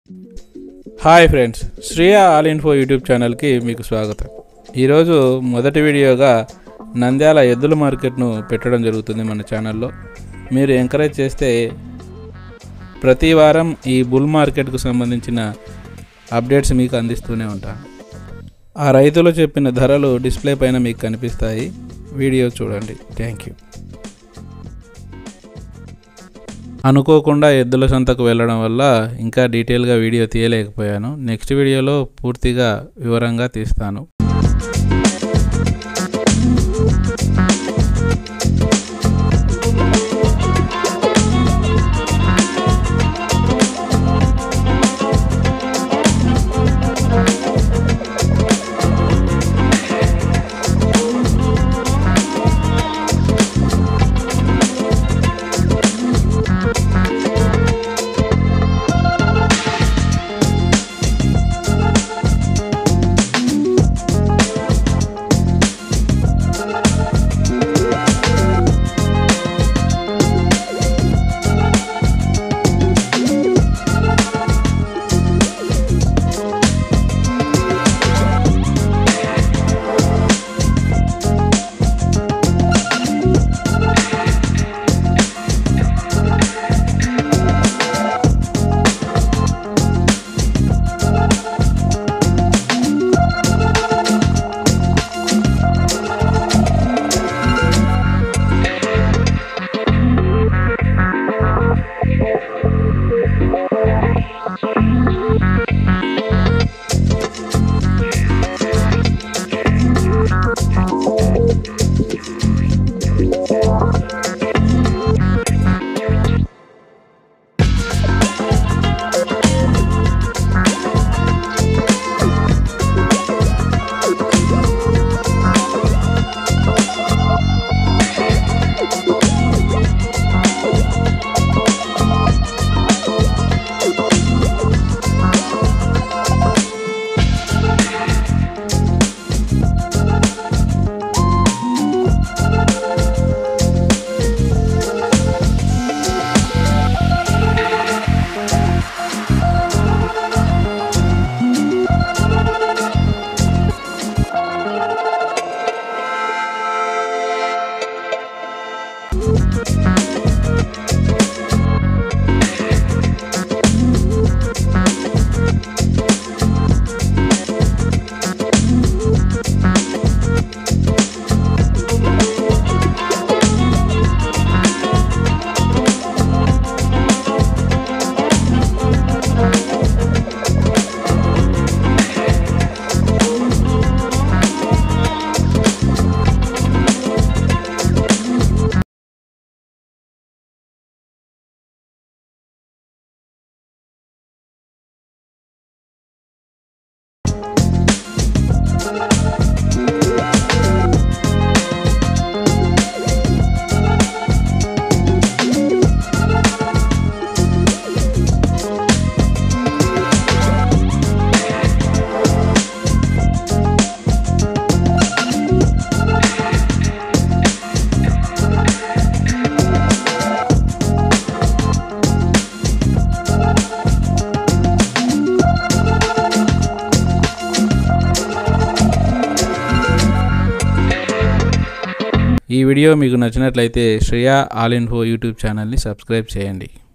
hi friends Shreya all info YouTube ఛానల్కి మీకు స్వాగతం ఈరోజు మొదటి వీడియోగా నంద్యాల ఎద్దుల మార్కెట్ను పెట్టడం జరుగుతుంది మన ఛానల్లో మీరు ఎంకరేజ్ చేస్తే ప్రతి వారం ఈ బుల్ మార్కెట్కు సంబంధించిన అప్డేట్స్ మీకు అందిస్తూనే ఉంటాను ఆ రైతులు చెప్పిన ధరలు డిస్ప్లే పైన మీకు కనిపిస్తాయి వీడియో చూడండి థ్యాంక్ యూ అనుకోకుండా ఎద్దుల సంతకు వెళ్ళడం వల్ల ఇంకా డీటెయిల్గా వీడియో తీయలేకపోయాను నెక్స్ట్ వీడియోలో పూర్తిగా వివరంగా తీస్తాను ఈ వీడియో మీకు నచ్చినట్లయితే శ్రేయా ఆల్ ఇన్ఫో యూట్యూబ్ ఛానల్ని సబ్స్క్రైబ్ చేయండి